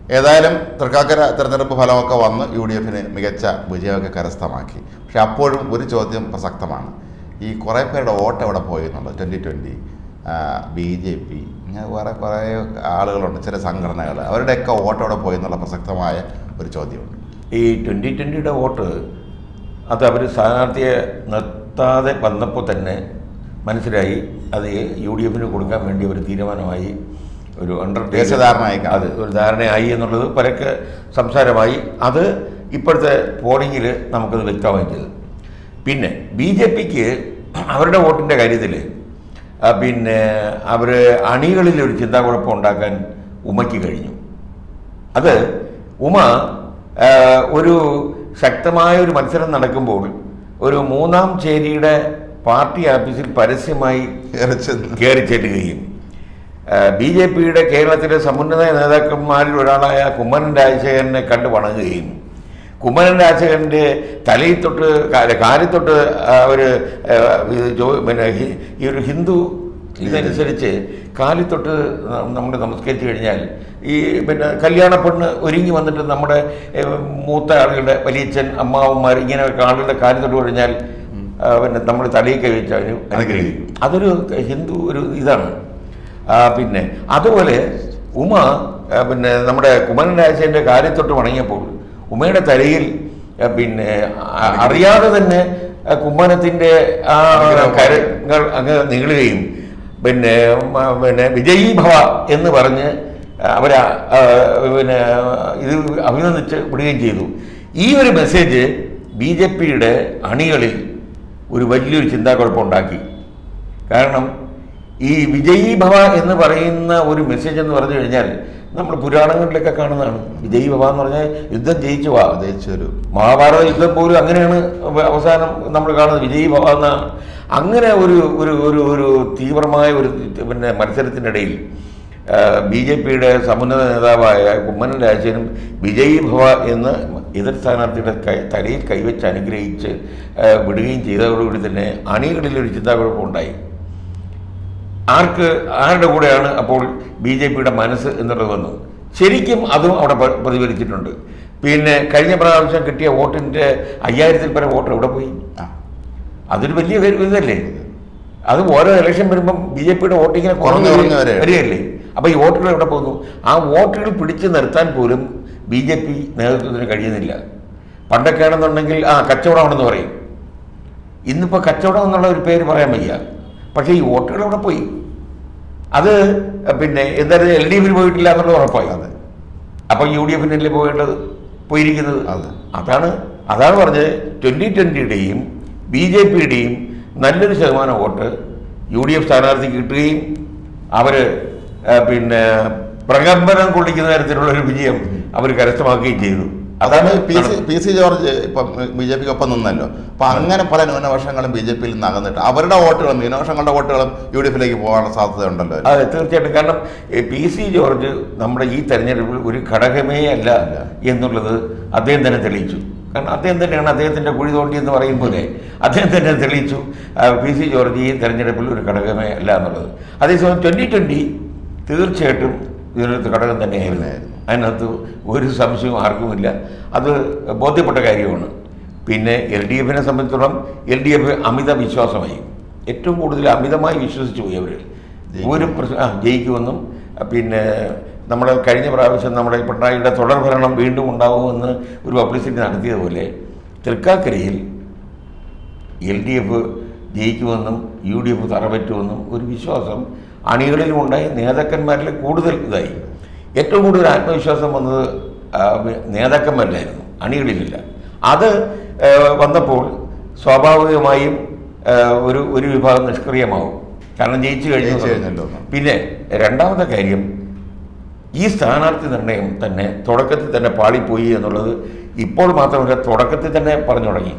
ഏതായാലും തൃക്കാക്കര തെരഞ്ഞെടുപ്പ് ഫലമൊക്കെ വന്ന് യു ഡി എഫിന് മികച്ച വിജയമൊക്കെ കരസ്ഥമാക്കി പക്ഷെ അപ്പോഴും ഒരു ചോദ്യം പ്രസക്തമാണ് ഈ കുറേ പേരുടെ വോട്ട് എവിടെ പോയി എന്നുള്ളത് twenty twenty B J P ഇങ്ങനെ വേറെ കുറേ ആളുകളുണ്ട് ചില സംഘടനകൾ അവരുടെയൊക്കെ വോട്ട് എവിടെ പോയി എന്നുള്ള പ്രസക്തമായ ഒരു ചോദ്യമുണ്ട് ഈ ട്വൻ്റി ട്വൻ്റിയുടെ വോട്ട് അത് അവർ സ്ഥാനാർത്ഥിയെ നിർത്താതെ വന്നപ്പോൾ തന്നെ മനസ്സിലായി അത് യു ഡി എഫിന് കൊടുക്കാൻ വേണ്ടി ഒരു തീരുമാനമായി ഒരു അണ്ടർ ദേശധാരണയായി കാണും. അത് ഒരു ധാരണയായി എന്നുള്ളത് പരക്കെ സംസാരമായി അത് ഇപ്പോഴത്തെ പോളിങ്ങിൽ നമുക്കത് വ്യക്തമായും ചെയ്തു പിന്നെ ബി ജെ പിക്ക് അവരുടെ വോട്ടിൻ്റെ കാര്യത്തിൽ പിന്നെ അവർ അണികളിൽ ഒരു ചിന്താകുഴപ്പം ഉണ്ടാക്കാൻ ഉമയ്ക്ക് കഴിഞ്ഞു അത് ഉമ ആ, ഒരു ശക്തമായ ഒരു മത്സരം നടക്കുമ്പോൾ ഒരു മൂന്നാം ചേരിയുടെ പാർട്ടി ഓഫീസിൽ പരസ്യമായി ഇറച്ചെന്ന് കയറി ചെല്ലുകയും ബി ജെ പിയുടെ കേരളത്തിലെ സമുന്നത നേതാക്കന്മാരിൽ ഒരാളായ കുമ്മനം രാജശേഖരനെ കണ്ട് വണങ്ങുകയും കുമ്മനം രാജശേഖരൻ്റെ തലയിൽ തൊട്ട് കാ- കാലിൽ തൊട്ട് അവർ പിന്നെ ഹി- ഈ ഒരു ഹിന്ദു ഇതനുസരിച്ച് കാലിൽ തൊട്ട് നമ്മൾ നമസ്കരിച്ചു കഴിഞ്ഞാൽ ഈ പിന്നെ കല്യാണ പെണ്ണ് ഒരുങ്ങി വന്നിട്ട് നമ്മുടെ ഏഹ്, മൂത്ത ആളുകളുടെ വലിയച്ഛൻ അമ്മാവന്മാർ ഇങ്ങനെയൊക്കെ ആളുകളുടെ കാലിൽ തൊട്ട് കഴിഞ്ഞാൽ ആ, പിന്നെ നമ്മൾ തലയിൽ കഴിച്ച് അതിന് അനുഗ്രഹിക്കും അതൊരു ഹിന്ദു ഒരു ഇതാണ് ആ, പിന്നെ അതുപോലെ ഉമ ആ, പിന്നെ നമ്മുടെ കുമരൻ രാജേൻ്റെ കാലിൽ തൊട്ട് വണങ്ങിയപ്പോൾ ഉമയുടെ തലയിൽ ആ, പിന്നെ ആ, അറിയാതെ തന്നെ ആ, കുമ്മനത്തിൻ്റെ ആ കരങ്ങൾ അങ്ങ് നീളുകയും പിന്നെ മ, പിന്നെ വിജയീ ഭവ എന്ന് പറഞ്ഞ് അവരെ ആ, പിന്നെ ഇത് അഭിനന്ദിച്ച് വിടുകയും ചെയ്തു ഈ ഒരു മെസ്സേജ് ബി ജെ പിയുടെ അണികളിൽ ഒരു വലിയൊരു ചിന്താക്കുഴപ്പം ഉണ്ടാക്കി കാരണം ഈ വിജയീ ഭവ എന്ന് പറയുന്ന ഒരു മെസ്സേജ് എന്ന് പറഞ്ഞു കഴിഞ്ഞാൽ നമ്മൾ പുരാണങ്ങളിലൊക്കെ കാണുന്നതാണ് വിജയീ ഭവ എന്ന് പറഞ്ഞാൽ യുദ്ധം ജയിച്ചു വാ ജയിച്ചൊരു മഹാഭാരത യുദ്ധം പോലും അങ്ങനെയാണ് അവ- അവസാനം നമ്മൾ കാണുന്നത് വിജയീ ഭവ എന്ന അങ്ങനെ ഒരു ഒരു ഒരു ഒരു തീവ്രമായ ഒരു പിന്നെ മത്സരത്തിനിടയിൽ ബി ജെ പിയുടെ സമുന്നത നേതാവായ കുമ്മനം രാജനും വിജയീ ഭവ എന്ന് എതിർ സ്ഥാനാർത്ഥിയുടെ കൈ തലയിൽ കൈവച്ച് അനുഗ്രഹിച്ച് ആ, വിടുകയും ചെയ്തതോടുകൂടി തന്നെ അണികളിൽ ഒരു ചിന്താക്കുഴപ്പമുണ്ടായി ആർക്ക് ആരുടെ കൂടെയാണ് അപ്പോൾ ബി ജെ പിയുടെ മനസ്സ് എന്നുള്ളത് വന്നു ശരിക്കും അതും അവിടെ പ്ര- പ്രതിഫലിച്ചിട്ടുണ്ട് പിന്നെ കഴിഞ്ഞ പ്രാവശ്യം കിട്ടിയ വോട്ടിൻ്റെ അയ്യായിരത്തിൽ പരം വോട്ട് എവിടെ പോയി ആ അതൊരു വലിയ ഒരു ഇതല്ലേ അത് ഓരോ ഇലക്ഷൻ വരുമ്പം ബി ജെ പിയുടെ വോട്ട് ഇങ്ങനെ കുറഞ്ഞ് കുറഞ്ഞ് വരികയാണ്. വരികയല്ലേ അപ്പോൾ ഈ വോട്ടുകൾ എവിടെ പോകുന്നു ആ വോട്ടുകൾ പിടിച്ചു നിർത്താൻ പോലും ബി ജെ പി നേതൃത്വത്തിന് കഴിയുന്നില്ല പണ്ടൊക്കെ ആണെന്നുണ്ടെങ്കിൽ ആ കച്ചവടമാണെന്ന് പറയും ഇന്നിപ്പോൾ കച്ചവടം എന്നുള്ള ഒരു പേര് പറയാൻ വയ്യ പക്ഷേ ഈ വോട്ടുകൾ അവിടെ പോയി അത് പിന്നെ എന്തായാലും എൽ ഡി എഫിന് പോയിട്ടില്ല എന്നുള്ളത് ഉറപ്പായി അതെ. അപ്പം യു ഡി എഫിനല്ലേ പോകേണ്ടത് പോയിരിക്കുന്നത് അതെ. അതാണ് അതാണ് പറഞ്ഞത് ട്വൻ്റി ട്വൻ്റിയുടെയും ബി ജെ പിയുടെയും നല്ലൊരു ശതമാനം വോട്ട് യു ഡി എഫ് സ്ഥാനാർത്ഥിക്ക് കിട്ടുകയും അവർ പിന്നെ പ്രകമ്പനം കൊള്ളിക്കുന്ന തരത്തിലുള്ള ഒരു വിജയം അവർ കരസ്ഥമാക്കുകയും ചെയ്തു അതാണ് P C P C George ഇപ്പം ബി ജെ പിക്ക് ഒപ്പം നിന്നല്ലോ അപ്പം അങ്ങനെ പല ന്യൂനപക്ഷങ്ങളും ബി ജെ പിയിൽ നിന്ന് അകന്നിട്ട് അവരുടെ വോട്ടുകളും ന്യൂനപക്ഷങ്ങളുടെ വോട്ടുകളും യു ഡി എഫിലേക്ക് പോകാനുള്ള സാധ്യതയുണ്ടല്ലോ അതെ തീർച്ചയായിട്ടും കാരണം എ, പി സി ജോർജ് നമ്മുടെ ഈ തെരഞ്ഞെടുപ്പിൽ ഒരു ഘടകമേ അല്ല എന്നുള്ളത് അദ്ദേഹം തന്നെ തെളിയിച്ചു കാരണം അദ്ദേഹം തന്നെയാണ് അദ്ദേഹത്തിൻ്റെ കുഴി തോണ്ടി എന്ന് പറയും പോലെ അദ്ദേഹം തന്നെ തെളിയിച്ചു ആ, പി സി ജോർജ് ഈ തെരഞ്ഞെടുപ്പിൽ ഒരു ഘടകമേ അല്ല എന്നുള്ളത് അതേസമയം ട്വൻ്റി ട്വൻ്റി തീർച്ചയായിട്ടും ഇതിനകത്ത് ഘടകം തന്നെയായിരുന്നു അതിനകത്ത് ഒരു സംശയവും ആർക്കുമില്ല അത് ബോധ്യപ്പെട്ട കാര്യമാണ് പിന്നെ എൽ ഡി എഫിനെ സംബന്ധിച്ചിടത്തോളം എൽ ഡി എഫ് അമിത വിശ്വാസമായി ഏറ്റവും കൂടുതൽ അമിതമായി വിശ്വസിച്ചു പോയി അവർ ഒരു പ്രശ്നം ആ ജയിക്കുമെന്നും പിന്നെ നമ്മുടെ കഴിഞ്ഞ പ്രാവശ്യം നമ്മുടെ പിണറായിയുടെ തുടർ ഭരണം വീണ്ടും ഉണ്ടാവുമെന്ന് ഒരു പബ്ലിസിറ്റി നടത്തിയതുപോലെ തൃക്കാക്കരയിൽ എൽ ഡി എഫ് ജയിക്കുമെന്നും യു ഡി എഫ് തറപറ്റുമെന്നും ഒരു വിശ്വാസം അണികളിലും ഉണ്ടായി നേതാക്കന്മാരിൽ കൂടുതൽ ഇതായി ഏറ്റവും കൂടുതൽ ആത്മവിശ്വാസം വന്നത് ആ, നേതാക്കന്മാരിലായിരുന്നു അണികളിലില്ല അത് ആ, വന്നപ്പോൾ സ്വാഭാവികമായും ആ, ഒരു ഒരു വിഭാഗം നിഷ്ക്രിയമാവും കാരണം ജയിച്ചു കഴിഞ്ഞു ജയിച്ചു കഴിഞ്ഞല്ലോ. പിന്നെ രണ്ടാമത്തെ കാര്യം ഈ സ്ഥാനാർത്ഥി നിർണയം തന്നെ തുടക്കത്തിൽ തന്നെ പാളിപ്പോയി എന്നുള്ളത് ഇപ്പോൾ മാത്രമല്ല തുടക്കത്തിൽ തന്നെ പറഞ്ഞു തുടങ്ങി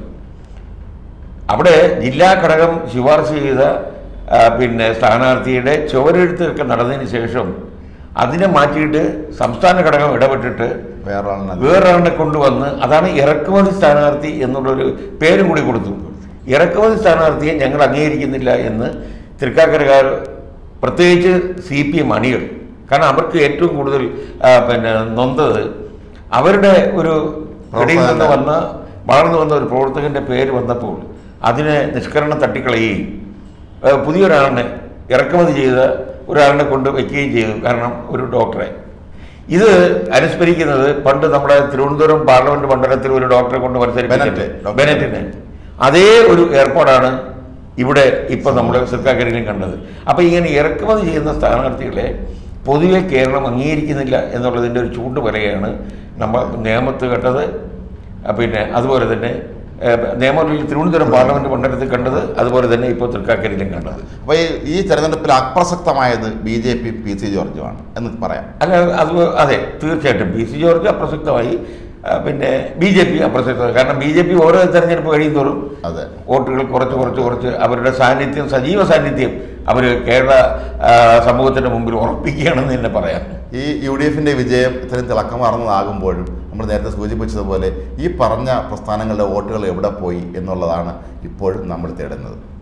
അവിടെ ജില്ലാ ഘടകം ശുപാർശ ചെയ്ത ആ, പിന്നെ സ്ഥാനാർത്ഥിയുടെ ചുവരെഴുത്തൊക്കെ നടന്നതിന് ശേഷം അതിനെ മാറ്റിയിട്ട് സംസ്ഥാന ഘടകം ഇടപെട്ടിട്ട് വേറെ ആളിനെ വേറൊരാളിനെ കൊണ്ടുവന്ന് അതാണ് ഇറക്കുമതി സ്ഥാനാർത്ഥി എന്നുള്ളൊരു പേരും കൂടി കൊടുത്തു ഇറക്കുമതി സ്ഥാനാർത്ഥിയെ ഞങ്ങൾ അംഗീകരിക്കുന്നില്ല എന്ന് തൃക്കാക്കരക്കാർ പ്രത്യേകിച്ച് സി പി എം അണികൾ കാരണം അവർക്ക് ഏറ്റവും കൂടുതൽ ആ, പിന്നെ നൊന്തത് അവരുടെ ഒരു ഇടയിൽ നിന്ന് വന്ന വളർന്നു വന്ന ഒരു പ്രവർത്തകന്റെ പേര് വന്നപ്പോൾ അതിനെ നിഷ്കരണം തട്ടിക്കളയുകയും ആ, പുതിയൊരാളിനെ ഇറക്കുമതി ചെയ്ത ഒരാളിനെ കൊണ്ട് വയ്ക്കുകയും ചെയ്തു കാരണം ഒരു ഡോക്ടറെ ഇത് അനുസ്മരിക്കുന്നത് പണ്ട് നമ്മുടെ തിരുവനന്തപുരം പാർലമെന്റ് മണ്ഡലത്തിൽ ഒരു ഡോക്ടറെ കൊണ്ട് മത്സരിപ്പിച്ചിട്ട് ബെനറ്റ്, ഡോക്ടർ ബെനറ്റിനെ അതേ ഒരു ഏർപ്പാടാണ് ഇവിടെ ഇപ്പൊ നമ്മൾ സർക്കാരിലും കണ്ടത് അപ്പൊ ഇങ്ങനെ ഇറക്കുമതി ചെയ്യുന്ന സ്ഥാനാർത്ഥികളെ പൊതുവെ കേരളം അംഗീകരിക്കുന്നില്ല എന്നുള്ളതിൻ്റെ ഒരു ചൂണ്ട് പറയുകയാണ് നമ്മൾ നിയമത്ത് കണ്ടത് ആ, പിന്നെ അതുപോലെ തന്നെ ഏഹ്, നിയമത്തിൽ തിരുവനന്തപുരം പാർലമെന്റ് മണ്ഡലത്തിൽ കണ്ടത് അതുപോലെ തന്നെ ഇപ്പോൾ തൃക്കാക്കരയിലും കണ്ടത് അപ്പോൾ ഈ ഈ തെരഞ്ഞെടുപ്പിൽ അപ്രസക്തമായത് B J P P C ജോർജുമാണ് എന്ന് പറയാം അല്ല അത് അതെ തീർച്ചയായിട്ടും പി സി ജോർജ് അപ്രസക്തമായി ആ, പിന്നെ ബി ജെ പി അപ്രസക്തമായി കാരണം ബി ജെ പി ഓരോ തെരഞ്ഞെടുപ്പ് കഴിയുന്തോറും അതെ വോട്ടുകൾ കുറച്ച് കുറച്ച് കുറച്ച് അവരുടെ സാന്നിധ്യം സജീവ സാന്നിധ്യം അവർ കേരള ആ, സമൂഹത്തിന് മുമ്പിൽ ഉറപ്പിക്കുകയാണെന്ന് തന്നെ പറയാം ഈ യു ഡി എഫിൻ്റെ വിജയം ഇത്രയും തിളക്കമാർന്നതാകുമ്പോഴും നമ്മൾ നേരത്തെ സൂചിപ്പിച്ചതുപോലെ ഈ പറഞ്ഞ പ്രസ്ഥാനങ്ങളുടെ വോട്ടുകൾ എവിടെ പോയി എന്നുള്ളതാണ് ഇപ്പോഴും നമ്മൾ തേടുന്നത്